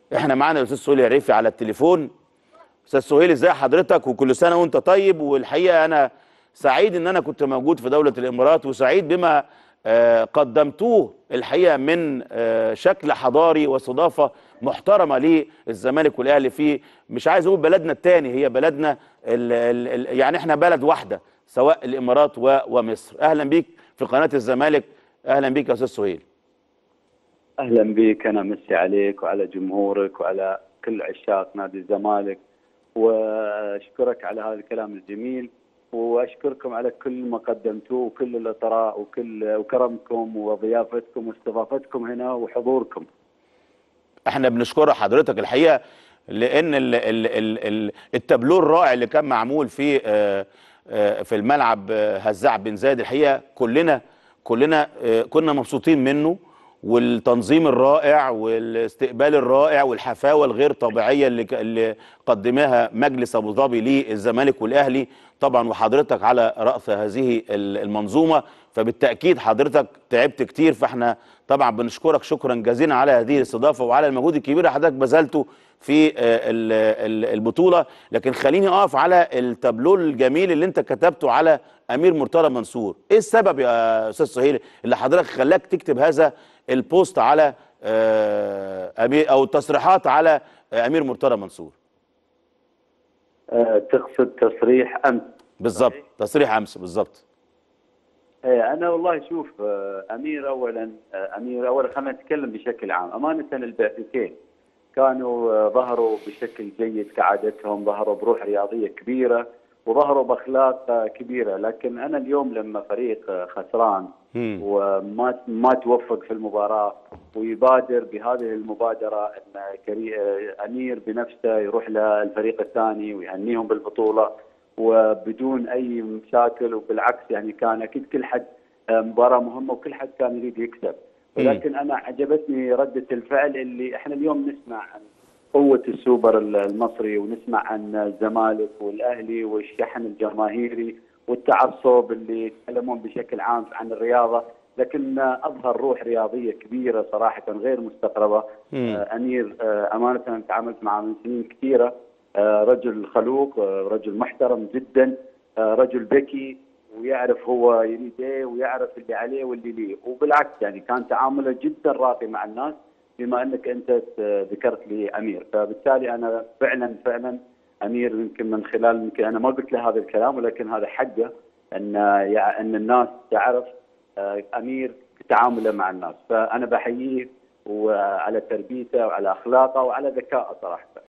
احنا معانا الاستاذ سهيل العريفي على التليفون استاذ سهيل ازاي حضرتك وكل سنه وانت طيب والحقيقه انا سعيد ان انا كنت موجود في دوله الامارات وسعيد بما آه، قدمتوه الحقيقه من آه، شكل حضاري واستضافه محترمه للزمالك والاهلي في مش عايز اقول بلدنا الثاني هي بلدنا ال ال ال يعني احنا بلد واحده سواء الامارات و- ومصر اهلا بيك في قناه الزمالك اهلا بيك يا استاذ سهيل اهلا بك انا مسي عليك وعلى جمهورك وعلى كل عشاق نادي الزمالك واشكرك على هذا الكلام الجميل واشكركم على كل ما قدمتوه وكل الاطراء وكل وكرمكم وضيافتكم واستضافتكم هنا وحضوركم. احنا بنشكر حضرتك الحقيقه لان ال ال ال ال التابلو الرائع اللي كان معمول في آه، آه، في الملعب آه، هزاع بن زايد الحقيقه كلنا كلنا آه، كنا مبسوطين منه والتنظيم الرائع والاستقبال الرائع والحفاوه الغير طبيعيه اللي ك- اللي قدمها مجلس ابو ظبي للزمالك والاهلي طبعا وحضرتك على راس هذه ال- المنظومه فبالتاكيد حضرتك تعبت كتير فاحنا طبعا بنشكرك شكرا جزيلا على هذه الاستضافه وعلى المجهود الكبير اللي حضرتك بذلته في آه، ال- ال- البطوله لكن خليني اقف على التابلو الجميل اللي انت كتبته على امير مرتضى منصور ايه السبب يا استاذ سهيل اللي حضرتك خلاك تكتب هذا البوست على آه، امير او التصريحات على آه، امير مرتضى منصور أه تقصد تصريح امس بالظبط تصريح امس بالظبط إيه، انا والله شوف آه، امير اولا آه، امير اولا خلينا نتكلم بشكل عام امانه البعثتين كانوا آه، ظهروا بشكل جيد كعادتهم ظهروا بروح رياضيه كبيره وظهروا باخلاق آه، كبيره لكن انا اليوم لما فريق آه، خسران مم. وما ما توفق في المباراه ويبادر بهذه المبادره ان كري... آه، امير بنفسه يروح للفريق الثاني ويهنيهم بالبطوله وبدون اي مشاكل وبالعكس يعني كان اكيد كل حد آه، مباراه مهمه وكل حد كان يريد يكسب ولكن انا عجبتني رده الفعل اللي احنا اليوم نسمع عن قوه السوبر المصري ونسمع عن الزمالك والاهلي والشحن الجماهيري والتعصب اللي يتكلمون بشكل عام عن الرياضه لكن اظهر روح رياضيه كبيره صراحه غير مستقربه مم. آه، امير آه، امانه أنا تعاملت معه من سنين كثيره آه، رجل خلوق آه، رجل محترم جدا آه، رجل ذكي ويعرف هو يريد ايه ويعرف اللي عليه واللي ليه وبالعكس يعني كان تعامله جدا راقي مع الناس بما انك انت ت- ذكرت لي امير فبالتالي انا فعلا فعلا امير يمكن من خلال يمكن انا ما قلت له هذا الكلام ولكن هذا حقه ان يع- ان الناس تعرف آه، امير في تعامله مع الناس فانا بحييه وعلى تربيته وعلى اخلاقه وعلى ذكائه صراحه